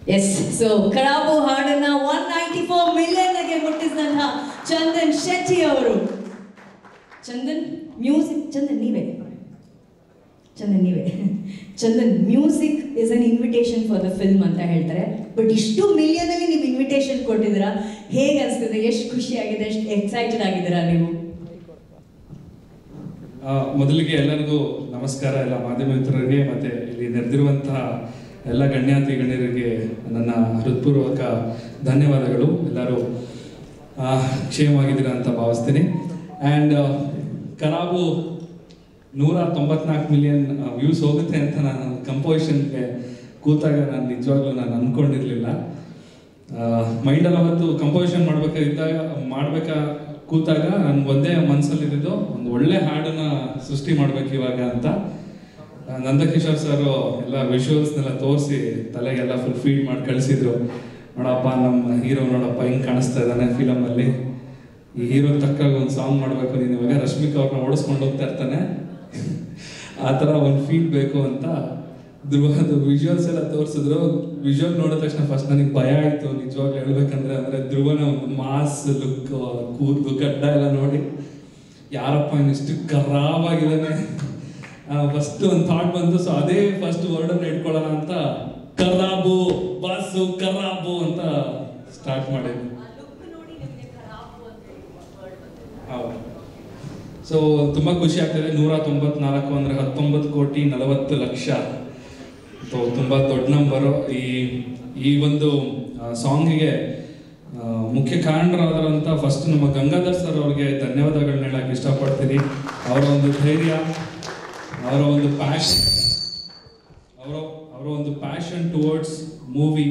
S so ಕರಾಬು ಹಾಡನ್ನ one ninety four million ಗೆ ಮುಟ್ಟಿಸಿದಂತಹ ಚಂದನ್ ಶೆಟ್ಟಿ ಅವರು ಚಂದನ್ ಮ್ಯೂಸಿಕ್ ಚಂದನ್ ನೀವೇ ಚಂದನ್ ನೀವೇ Chandan music is an invitation for the film ಅಂತ ಹೇಳ್ತಾರೆ ಬಟ್ ಇಷ್ಟು ಮಿಲಿಯನ್ ಅಲ್ಲಿ ನೀವು ಇನ್ವಿಟೇಷನ್ ಕೊಟ್ಟಿದ್ದೀರಾ ಹೇಗೆ ಅನಿಸ್ತಿದೆ ಎಷ್ಟು ಖುಷಿಯಾಗಿದೆ ಎಷ್ಟು ಎಕ್ಸೈಟೆಡ್ ಆಗಿದ್ದೀರಾ ನೀವು ಆ, ಮೊದಲಿಗೆ ಎಲ್ಲರಿಗೂ ನಮಸ್ಕಾರ ಎಲ್ಲ ಮಾಧ್ಯಮ ಮಿತ್ರರಿಗೆ ಮತ್ತೆ ಇಲ್ಲಿ ನೆರೆದಿರುವಂತಹ ಎಲ್ಲ ಗಣ್ಯಾತಿ ಗಣ್ಯರಿಗೆ ನನ್ನ ಹೃತ್ಪೂರ್ವಕ ಧನ್ಯವಾದಗಳು ಎಲ್ಲರೂ ಆ, ಕ್ಷೇಮವಾಗಿದ್ದೀರಾ ಅಂತ ಭಾವಿಸ್ತೀನಿ ಆ್ಯಂಡ್ ಕರಾಬು ನೂರ ತೊಂಬತ್ನಾಲ್ಕು ಮಿಲಿಯನ್ ವ್ಯೂಸ್ ಹೋಗುತ್ತೆ ಅಂತ ನಾನು ಕಂಪೋಸಿಷನ್ಗೆ ಕೂತಾಗ ನಾನು ನಿಜವಾಗ್ಲೂ ನಾನು ಅಂದ್ಕೊಂಡಿರಲಿಲ್ಲ ಮೈಂಡಲ್ಲಿ ಅವತ್ತು ಕಂಪೋಸಿಷನ್ ಮಾಡ್ಬೇಕಾಗಿದ್ದಾಗ ಮಾಡ್ಬೇಕಾ ಕೂತಾಗ ನನ್ಗೆ ಒಂದೇ ಮನಸ್ಸಲ್ಲಿದ್ದು ಒಂದು ಒಳ್ಳೆ ಹಾಡನ್ನ ಸೃಷ್ಟಿ ಮಾಡ್ಬೇಕು ಇವಾಗ ಅಂತ ಆ, ನಂದಕಿಶೋರ್ ಸರ್ ಎಲ್ಲ ವಿಜುವಲ್ಸ್ನೆಲ್ಲ ತೋರಿಸಿ ತಲೆಗೆಲ್ಲ ಫುಲ್ ಫೀಡ್ ಮಾಡಿ ಕಳಿಸಿದ್ರು ನೋಡಪ್ಪ ನಮ್ಮ ಹೀರೋ ನೋಡಪ್ಪ ಹಿಂಗೆ ಕಾಣಿಸ್ತಾ ಇದ್ದಾನೆ ಫಿಲಮಲ್ಲಿ ಈ ಹೀರೋ ತಕ್ಕಾಗ ಒಂದು ಸಾಂಗ್ ಮಾಡಬೇಕು ನೀನು ಇವಾಗ ರಶ್ಮಿಕಾ ಅವ್ರನ್ನ ಓಡಿಸ್ಕೊಂಡು ಹೋಗ್ತಾ ಇರ್ತಾನೆ ಆ ಥರ ಒಂದು ಫೀಲ್ ಬೇಕು ಅಂತ ಧ್ರುವದು ವಿಜುವಲ್ಸ್ ಎಲ್ಲ ತೋರಿಸಿದ್ರು ವಿಜುವಲ್ ನೋಡಿದ ತಕ್ಷಣ ಫಸ್ಟ್ ನನಗೆ ಭಯ ಆಯಿತು ನಿಜವಾಗ್ಲೂ ಹೇಳ್ಬೇಕಂದ್ರೆ ಅಂದರೆ ಧ್ರುವನ ಒಂದು ಮಾಸ್ ಲುಕ್ ಕೂದಲು ಗಡ್ಡ ಎಲ್ಲ ನೋಡಿ ಯಾರಪ್ಪ ಇನ್ನಿಷ್ಟು ಖರಾಬಾಗಿದ್ದಾನೆ ಫಸ್ಟ್ ಒಂದು ಥಾಟ್ ಬಂತು ಸೊ ಅದೇ ಫಸ್ಟ್ ವರ್ಡನ್ನು ಇಟ್ಕೊಳ್ಳೋಣ ಅಂತ ಕರಾಬು ಬಾಸು ಕರಾಬು ಅಂತ ಸ್ಟಾರ್ಟ್ ಮಾಡಿದ್ವಿ ಹೌದು ಸೊ ತುಂಬ ಖುಷಿ ಆಗ್ತದೆ ನೂರ ತೊಂಬತ್ನಾಲ್ಕು ಅಂದರೆ ಹತ್ತೊಂಬತ್ತು ಕೋಟಿ ನಲವತ್ತು ಲಕ್ಷ ಸೊ ತುಂಬ ದೊಡ್ಡ ನಂಬರು ಈ ಈ ಒಂದು ಸಾಂಗಿಗೆ ಮುಖ್ಯ ಕಾರಣರಾದರಂಥ ಫಸ್ಟ್ ನಮ್ಮ ಗಂಗಾಧರ್ ಸರ್ ಅವ್ರಿಗೆ ಧನ್ಯವಾದಗಳನ್ನ ಹೇಳಕ್ಕೆ ಇಷ್ಟಪಡ್ತೀನಿ ಅವರ ಒಂದು ಧೈರ್ಯ ಅವರ ಒಂದು ಪ್ಯಾಷನ್ ಅವರ ಅವರ ಒಂದು ಪ್ಯಾಷನ್ ಟುವರ್ಡ್ಸ್ ಮೂವಿ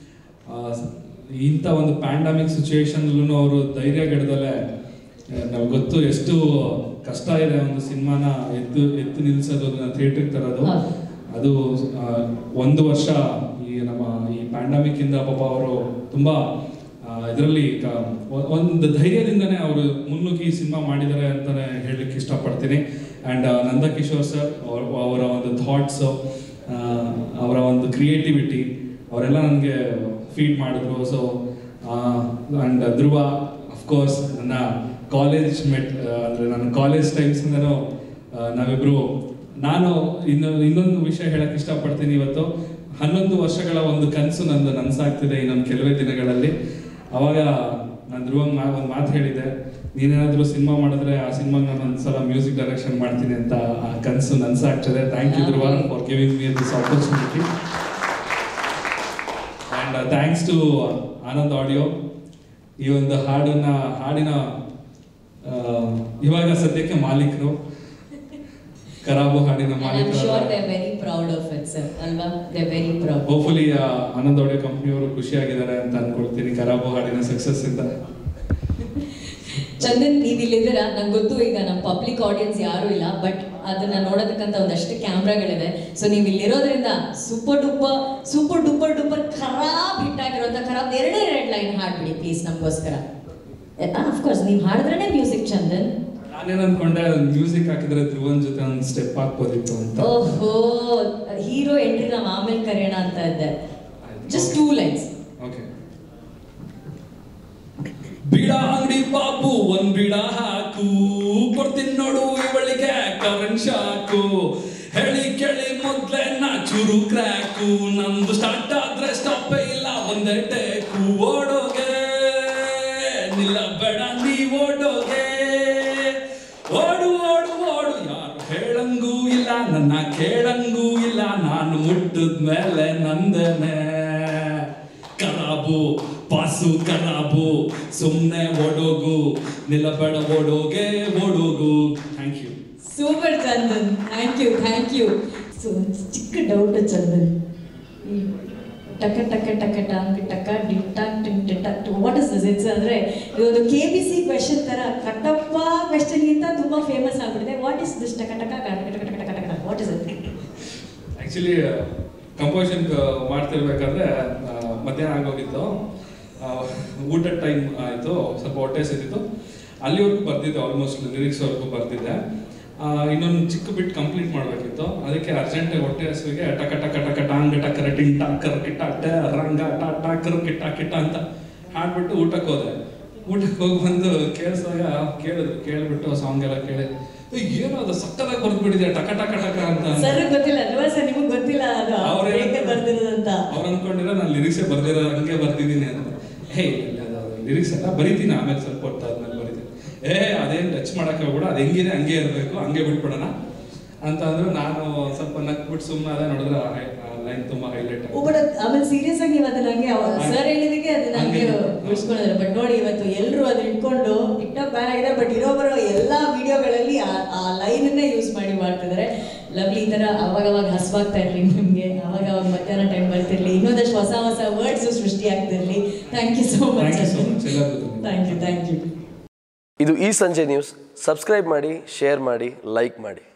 ಇಂಥ ಒಂದು ಪ್ಯಾಂಡಮಿಕ್ ಸಿಚುವೇಶನ್ಲೂ ಅವರು ಧೈರ್ಯಗೆಡ್ದಲೆ ನಮ್ಗೆ ಗೊತ್ತು ಎಷ್ಟು ಕಷ್ಟ ಇದೆ ಒಂದು ಸಿನಿಮಾನ ಎದ್ದು ಎತ್ತು ನಿಲ್ಸೋದು ಅದನ್ನ ಥಿಯೇಟ್ರಿಗೆ ತರೋದು ಹೌದು. ಅದು ಆ, ಒಂದು ವರ್ಷ ಈ ನಮ್ಮ ಈ ಪ್ಯಾಂಡಮಿಕ್ ಇಂದ ಪಾಪ ಅವರು ತುಂಬಾ ಇದರಲ್ಲಿ ಒಂದು ಧೈರ್ಯದಿಂದನೇ ಅವರು ಮುನ್ನುಗ್ಗಿ ಸಿನಿಮಾ ಮಾಡಿದ್ದಾರೆ ಅಂತಾನೆ ಹೇಳಲಿಕ್ಕೆ ಇಷ್ಟಪಡ್ತೀನಿ ಆ್ಯಂಡ್ ನಂದಕಿಶೋರ್ ಸರ್ ಅವರ ಒಂದು ಥಾಟ್ಸು ಅವರ ಒಂದು ಕ್ರಿಯೇಟಿವಿಟಿ ಅವರೆಲ್ಲ ನನಗೆ ಫೀಡ್ ಮಾಡಿದ್ರು ಸೊ ಆ್ಯಂಡ್ ಧ್ರುವ ಅಫ್ಕೋರ್ಸ್ ನನ್ನ ಕಾಲೇಜ್ ಮೆಟ್ ಅಂದರೆ ನನ್ನ ಕಾಲೇಜ್ ಟೈಮ್ಸಿಂದನೂ ನಾವಿಬ್ರು ನಾನು ಇನ್ನು ಇನ್ನೊಂದು ವಿಷಯ ಹೇಳಕ್ಕೆ ಇಷ್ಟಪಡ್ತೀನಿ ಇವತ್ತು ಹನ್ನೊಂದು ವರ್ಷಗಳ ಒಂದು ಕನಸು ನಂದು ನನಸಾಗ್ತಿದೆ ಇನ್ನೊಂದು ಕೆಲವೇ ದಿನಗಳಲ್ಲಿ ಅವಾಗ ನಾನು ಧ್ರುವಂಗ್ ಮಾ ಒಂದು ಮಾತು ಹೇಳಿದ್ದೆ ನೀನೇನಾದರೂ ಸಿನಿಮಾ ಮಾಡಿದ್ರೆ ಆ ಸಿನಿಮಾಗೆ ನಾನು ಒಂದ್ಸಲ ಮ್ಯೂಸಿಕ್ ಡೈರೆಕ್ಷನ್ ಮಾಡ್ತೀನಿ ಅಂತ ಆ ಕನಸು ನನಸಾಗ್ತದೆ thank you Dhruva for giving me this opportunity and thanks to Anand audio ಈ ಒಂದು ಹಾಡನ್ನ ಹಾಡಿನ ಆ, ಇವಾಗ ಸದ್ಯಕ್ಕೆ ಮಾಲೀಕರು ಕರಾಬು ಹಾಡಿನ ಐ ಆಮ್ ಮಾಲೀಕರು sure they very proud of it sir ಅಲ್ವಾ they very proud hopefully Anand audio ಕಂಪ್ನಿಯವರು ಖುಷಿಯಾಗಿದ್ದಾರೆ ಅಂತ ಅನ್ಕೊಳ್ತೀನಿ ಕರಾಬು ಹಾಡಿನ ಸಕ್ಸಸ್ ಇಂದ ಚಂದನ್ ನೀವು ಇಲ್ಲಿದ್ದೀರಾ ನಂಗೆ ಗೊತ್ತು ಈಗ ನಮ್ಮ ಪಬ್ಲಿಕ್ ಆಡಿಯನ್ಸ್ ಯಾರೂ ಇಲ್ಲ ಬಟ್ ಅದನ್ನ ನೋಡೋದಕ್ಕಂತ ಒಂದಷ್ಟು ಕ್ಯಾಮ್ರಾಗಳಿದೆ ಸೊ ನೀವು ಇಲ್ಲಿರೋದ್ರಿಂದ super duper super duper duper ಖರಾಬ್ ಹಿಟ್ ಆಗಿರೋಂಥ ಖರಾಬ್ ಎರಡೇ ಎರಡು ಲೈನ್ ಹಾಡ್ಬಿಡಿ ಪ್ಲೀಸ್ ನಮಗೋಸ್ಕರ ಅಫ್ಕೋರ್ಸ್ ನೀವು ಹಾಡಿದ್ರೇನೆ ಮ್ಯೂಸಿಕ್ ಚಂದನ್ ನಾನೇನ್ ಅನ್ಕೊಂಡೆ ಮ್ಯೂಸಿಕ್ ಹಾಕಿದ್ರೆ ಧ್ರುವನ್ ಜೊತೆ ಒಂದು ಸ್ಟೆಪ್ ಹಾಕ್ಬೋದಿತ್ತು ಅಂತ ಓಹೋ ಹೀರೋ ಎಂಟ್ರಿ ನಾವು ಆಮೇಲೆ ಕರೆಯೋಣ ಅಂತ ಇದ್ದೆ ಜಸ್ಟ್ ಟೂ ಲೈನ್ಸ್ ಓಕೆ ಬಿಡ ಅಂಗಡಿ ಬಾಬು ಒಂದ್ ಬಿಡ ಹಾಕು ಕೊಡ್ತೀನಿ ನೋಡು ಇವಳಿಗೆ ಕರೆಂಟ್ ಶಾಕು ಹೇಳಿ ಕೇಳಿ ಮೊದ್ಲೇ ನಾ ಚೂರು ಕ್ರ್ಯಾಕು ನಂದು ಸ್ಟಾರ್ಟ್ ಆದ್ರೆ ಸ್ಟಾಪೇ ಇಲ್ಲ ಒಂದೇ ಟೇಕು ಓಡೋಗೆ ನಿಲ್ಲಬೇಡ ನೀ ಓಡೋಗೆ ಓಡು ಓಡು ಓಡು ಯಾರು ಹೇಳಂಗೂ ಇಲ್ಲ ನನ್ನ ಕೇಳಂಗೂ ಇಲ್ಲ ನಾನು ಮುಟ್ಟಿದ ಮೇಲೆ ನಂದನೆ ಕರಾಬು ಪಾಸು ಕರಾಬು ಸುಮ್ಮನೆ ಓಡೋಗು ನಿಲ್ಲಬೇಡ ಓಡೋಗೆ ಓಡೋಗು thank you super Chandan thank you thank you so ಚಿಕ್ಕ ಡೌಟ್ ಚಂದನ್ ಈ ಟಕ ಟಕ ಟಕ ಟಾಂಗ್ ಟಕ ಡಿಟ್ಟ ಟಿಂಗ್ ಟಿಟ್ಟ ವಾಟ್ ಇಸ್ ದಿಸ್ ಇಟ್ಸ್ ಅಂದರೆ ಇದೊಂದು ಕೆ ಬಿ ಸಿ ಕ್ವೆಶನ್ ಥರ ಕಟ್ಟಪ್ಪ ಕ್ವೆಶನ್ಗಿಂತ ತುಂಬ ಫೇಮಸ್ ಆಗ್ಬಿಟ್ಟಿದೆ ವಾಟ್ ಇಸ್ ದಿಸ್ ಟಕ ಟಕ ಟಕ ಟಕ ಟಕ ಟಕ ಟಕ what is it actually composition ಮಾಡ್ತಿರ್ಬೇಕಾದ್ರೆ ಆ, ಮಧ್ಯಾಹ್ನ ಆಗೋಗಿತ್ತು ಆ, ಊಟದ ಟೈಮ್ ಆಯಿತು ಸ್ವಲ್ಪ ಹೊಟ್ಟೆ ಸೇರಿತ್ತು ಅಲ್ಲಿವರೆಗೂ ಬರ್ತಿದ್ದೆ ಆಲ್ಮೋಸ್ಟ್ ಲಿರಿಕ್ಸ್ವರೆಗೂ ಬರ್ತಿದ್ದೆ ಇನ್ನೊಂದು ಚಿಕ್ಕ ಬಿಟ್ ಕಂಪ್ಲೀಟ್ ಮಾಡಬೇಕಿತ್ತು ಅದಕ್ಕೆ ಅರ್ಜೆಂಟಾಗಿ ಹೊಟ್ಟೆ ಹಸುವಿಗೆ ಟಕ ಟಕ ಟಕ ಟಾಂಗ್ ಟಕರ ಟಿಂಗ್ ಟಾಕರ್ ಕಿಟ್ಟ ಟ ರಂಗ ಟಾ ಟಾಕರ್ ಕಿಟ್ಟ ಕಿಟ್ಟ ಅಂತ ಹಾಡ್ಬಿಟ್ಟು ಊಟಕ್ಕೆ ಹೋದೆ ಊಟಕ್ಕೆ ಹೋಗಿ ಬಂದು ಕೇಳಿಸಿದಾಗ ಕೇಳಿದ್ರು ಕೇಳಿಬಿಟ್ಟು ಸಾಂಗ್ ಎಲ್ಲ ಕೇಳಿ "ಏ, ಏನೋ ಅದು ಸಕ್ಕದಾಗಿ ಬರ್ದ್ಬಿಟ್ಟಿದೆ ಟಕ ಟಕ ಟಕ ಅಂತ ಸರ್ ಗೊತ್ತಿಲ್ಲ ಅಲ್ವಾ ಸರ್ ನಿಮಗೆ ಗೊತ್ತಿಲ್ಲ ಅದು ಅವ್ರು ಹೇಗೆ ಬರ್ದಿರೋದಂತ ಅವ್ರು ಅನ್ಕೊಂಡಿರೋ ನಾನು ಲಿರಿಕ್ಸೇ ಬರ್ದಿರೋ ಹಂಗೆ ಬರ್ದಿದ್ದೀನಿ ಅಂತ ಹೇ ಲಿರಿಕ್ಸ್ ಎಲ್ಲ ಬರಿತೀನಿ ಆಮೇಲೆ ಸ್ವಲ್ಪ ಹೊತ್ತಾದ್ಮೇಲೆ ಬರಿತೀನಿ ಏ ಅದೇನು ಟಚ್ ಮಾಡಕ್ಕೆ ಕೂಡ ಅದು ಹೆಂಗಿದೆ ಹಂಗೆ ಇರಬೇಕು ಹಂಗೆ ಬಿಟ್ಬಿಡೋಣ ಅಂತ ಅಂದ್ರೆ ನಾನು ಸ್ವಲ್ಪ ನಕ್ಬಿಟ್ಟು ಸುಮ್ಮನೆ ಅದೇ ನೋಡಿದ್ರೆ ಲೈನ್ ತುಂಬಾ ಹೈಲೈಟ್ ಓ, but ಅದ್- ಆಮೇಲೆ ಸೀರಿಯಸ್ ಆಗಿ ನೀವು ಅದನ್ನ ಹಂಗೆ ಸರ್ ಹೇಳಿದಕ್ಕೆ ಅದನ್ನ ಹಂಗೆ ಹಂಗೆ. ಉಳಿಸ್ಕೊಂಡಿದ್ದಾರೆ ಬಟ್ ನೋಡಿ ಇವತ್ತು ಎಲ್ಲರೂ ಅದನ್ನ ಇಟ್ಕೊಂಡು ಟಿಕ್ಟಾಕ್ ಬ್ಯಾನ್ ಆಗಿದೆ ಬಟ್ ಇರೋಬರೋ ಎಲ್ಲಾ ವಿಡಿಯೋಗಳಲ್ಲಿ ಆ ಲೈನನ್ನೇ ಯೂಸ್ ಮಾಡಿ ಮಾಡ್ತಿದ್ದಾರೆ ಲವ್ಲಿ ಈ ತರ ಅವಾಗ ಅವಾಗ ಹಸ್ವಾಗ್ತಾ ಇರ್ಲಿ ನಿಮ್ಗೆ ಅವಾಗ ಅವಾಗ ಮಧ್ಯಾಹ್ನ ಟೈಮ್ ಬರ್ತಿರ್ಲಿ ಇನ್ನೊಂದಷ್ಟು ಹೊಸ ಹೊಸ ವರ್ಡ್ಸ್ ಸೃಷ್ಟಿ ಆಗ್ತಿರ್ಲಿ thank you so much Thank you so much. ಎಲ್ಲರಿಗೂ ಧನ್ಯವಾದ. ಥ್ಯಾಂಕ್ ಯು ಥ್ಯಾಂಕ್ ಯು ಇದು ಈ ಸಂಜೆ ನ್ಯೂಸ್ ಸಬ್ಸ್ಕ್ರೈಬ್ ಮಾಡಿ ಶೇರ್ ಮಾಡಿ ಲೈಕ್ ಮಾಡಿ